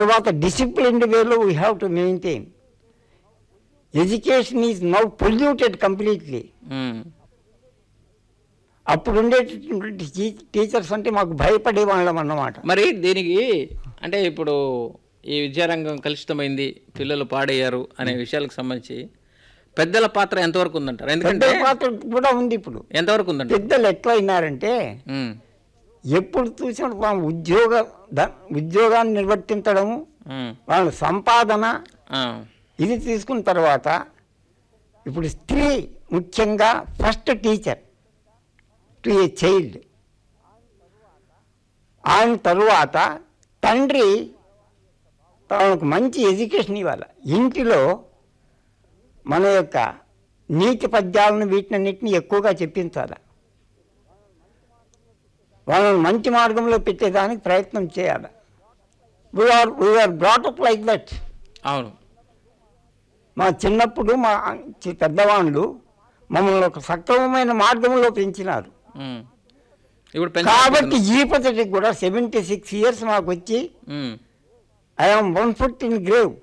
తర్వాత డిసిప్లిన్డ్ వేలో we have to maintain education is now polluted completely um. అప్పుడు ఉండేటటువంటి టీచర్స్ అంటే మాకు భయపడే వాళ్ళం అన్నమాట మరి దీనికి అంటే ఇప్పుడు ఈ విద్యారంగం కలుషితమైంది పిల్లలు పాడయ్యారు అనే విషయాలకు సంబంధించి పెద్దల పాత్ర ఎంతవరకు ఉందంటారు ఎందుకంటే పెద్దల పాత్ర కూడా ఉంది ఇప్పుడు ఎంతవరకు ఉందంటారు పెద్దలు ఎట్లా అయినారంటే ఉమ్. ఎప్పుడు చూసిన వాళ్ళ ఉద్యోగ ద- ఉద్యోగాన్ని నిర్వర్తించడము ఉమ్. వాళ్ళ సంపాదన ఆ. ఇది తీసుకున్న తర్వాత ఇప్పుడు స్త్రీ ముఖ్యంగా first teacher to a child ఆయన తరువాత తండ్రి తనకు మంచి ఎడ్యుకేషన్ ఇవ్వాలి ఇంటిలో మన యొక్క నీతి పద్యాలను వీటినన్నిటిని ఎక్కువగా చెప్పించాలి వాళ్ళని మంచి మార్గంలో పెట్టేదానికి ప్రయత్నం చేయాలి we are we are brought up like that అవును మా చిన్నప్పుడు మా చి- పెద్దవాళ్ళు మమ్మల్ని ఒక సక్రమమైన మార్గంలో పెంచినారు ఉమ్. ఇప్పుడు కాబట్టి ఈ పద్ధతికి కూడా సెవెంటీ సిక్స్ ఇయర్స్ మాకు వచ్చి I'm one foot in grave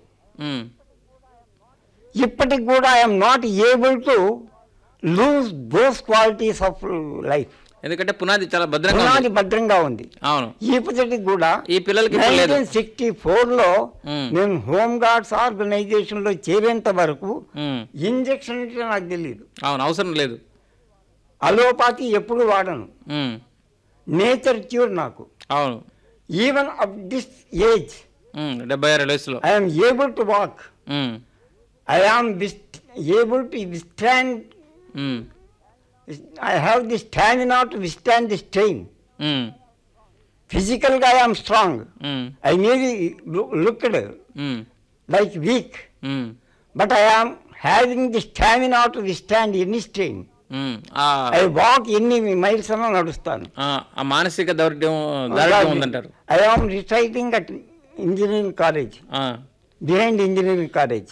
ఇప్పటికి కూడా I'm not able to lose those qualities of life ఎందుకంటే పునాది చాలా భద్రంగా ఉంది. పునాది భద్రంగా ఉంది అవును ఈ పద్ధతికి కూడా ఈ పిల్లలకి ఇప్పుడు లేదు నైన్టీన్ సిక్స్టీ ఫోర్లో మ్మ్. నేను హోమ్ గార్డ్స్ ఆర్గనైజేషన్లో చేరేంత వరకు ఉమ్. ఇంజక్షన్ అంటే నాకు తెలియదు అవును అవసరం లేదు అలోపతి ఎప్పుడు వాడను ఉమ్. నేచర్ క్యూర్ నాకు అవును even up this age um. డెబ్బై ఆరు వయసులో I'm able to walk um. I am able to withstand um. I have the stamina to withstand the strain um. ఫిజికల్గా I am strong um. I maybe looked um. Like weak um. But I am having the stamina to withstand any strain um. Ah I walk ఎన్ని miles అన్నా నడుస్తాను ఆ, ఆ మానసిక దౌర్ఢ్యం దారిద్ర్యం ఉందంటారు I am residing at engineering college ah. Behind engineering college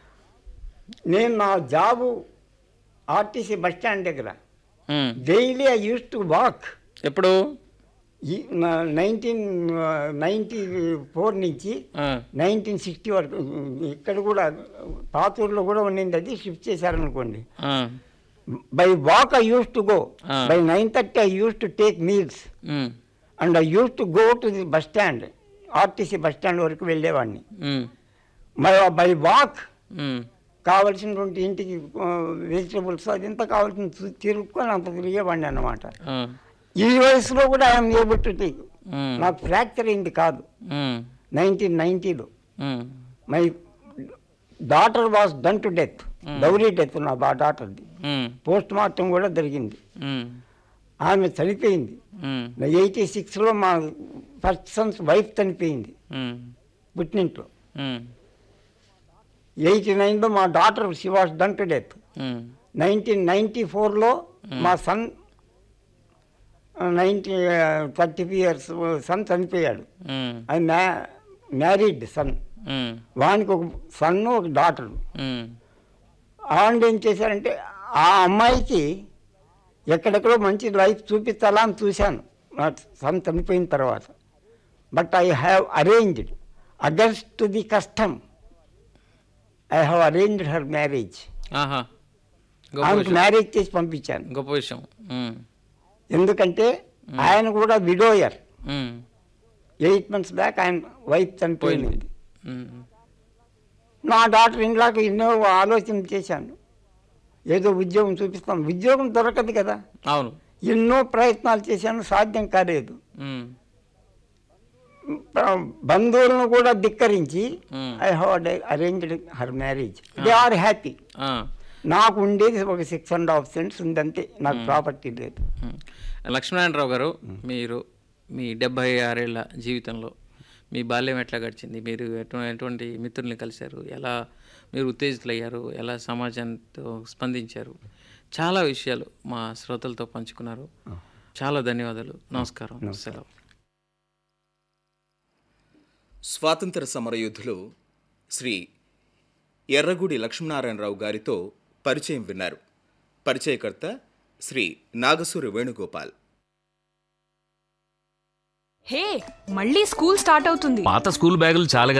నేను నా జాబు ఆర్టీసీ బస్ స్టాండ్ దగ్గర um. Daily I use to walk ఎప్పుడు నైన్టీన్ నైంటీ ఫోర్ నుంచి ఆ. నైన్టీన్ సిక్స్టీ వరకు ఇక్కడ కూడా పాతూరులో కూడా ఉండింది అది షిఫ్ట్ చేశారనుకోండి ah. By walk I use to go Ah. By nine thirty I use to take meals um. And I use to go to the bus stand RTC bus stand వరకు వెళ్ళేవాడిని um. My by walk um. కావలసినటువంటి ఇంటికి vegetables అదంతా కావాల్సిన తు- తిరుక్కొని అంత తిరిగేవాడిని అన్నమాట ఆ. ఈ వయసులో కూడా I'm able to take um. నాకు ఫ్రాక్చర్ అయింది కాదు ఉమ్. నైన్టీన్ నైన్టీలో um. My daughter was done to death dowry death నా బా డాటర్ది ఉమ్. పోస్ట్ మార్టం కూడా జరిగింది ఉమ్. ఆమె చనిపోయింది ఉమ్. ఎయిటీ సిక్స్లో మా ఫస్ట్ సన్స్ వైఫ్ చనిపోయింది ఉమ్. పుట్టినింట్లో ఉమ్. ఎయిటీ నైన్లో మా daughter she was done to death um. Nineteen ninety ఫోర్లో మా son ninety thirty years son చనిపోయాడు ఉమ్. అది మ్యా మ్యారీడ్ సన్ ఉమ్. వానికి ఒక సన్ను ఒక డాటర్ ఉమ్. ఆవిడ ఏం చేశారంటే ఆ అమ్మాయికి ఎక్కడెక్కడో మంచి లైఫ్ చూపించాలా అని చూశాను నా సన్ చనిపోయిన తర్వాత but I have arranged against to the custom I have arranged her marriage ఆహా గొప్ప ఆమెకు విషయం మ్యారేజ్ చేసి పంపించాను గొప్ప విషయం ఉమ్. ఎందుకంటే ఆయన కూడా widower um. Eight months back ఆయన వైఫ్ చనిపోయింది పోయింది. ఉమ్. నా డాక్టర్ ఇంట్లోకి ఎన్నో ఆలోచన చేశాను ఏదో ఉద్యోగం చూపిస్తాం ఉద్యోగం దొరకదు కదా అవును ఎన్నో ప్రయత్నాలు చేశాను సాధ్యం కాలేదు ఉమ్. ప్ర- బంధువులను కూడా ధిక్కరించి um. I have arranged her marriage they are happy ah. నాకు ఉండేది ఒక సిక్స్ అండ్ హాఫ్ సెంట్స్ ఉందంతే నాకు ప్రాపర్టీ లేదు ఉమ్. లక్ష్మీనారాయణరావు గారు మీరు మీ డెబ్భై ఆరేళ్ల జీవితంలో మీ బాల్యం ఎట్లా గడిచింది మీరు ఎటు ఎటువంటి మిత్రుల్ని కలిశారు ఎలా మీరు ఉత్తేజితులయ్యారు ఎలా సమాజంతో స్పందించారు చాలా విషయాలు మా శ్రోతలతో పంచుకున్నారు చాలా ధన్యవాదాలు నమస్కారం సెలవు స్వాతంత్ర సమరయోధులు శ్రీ ఎర్రగుడి లక్ష్మీనారాయణరావు గారితో పరిచయం విన్నారు పరిచయకర్త శ్రీ నాగసూరి వేణుగోపాల్ హే మళ్ళీ స్కూల్ స్టార్ట్ అవుతుంది పాత స్కూల్ బ్యాగులు చాలా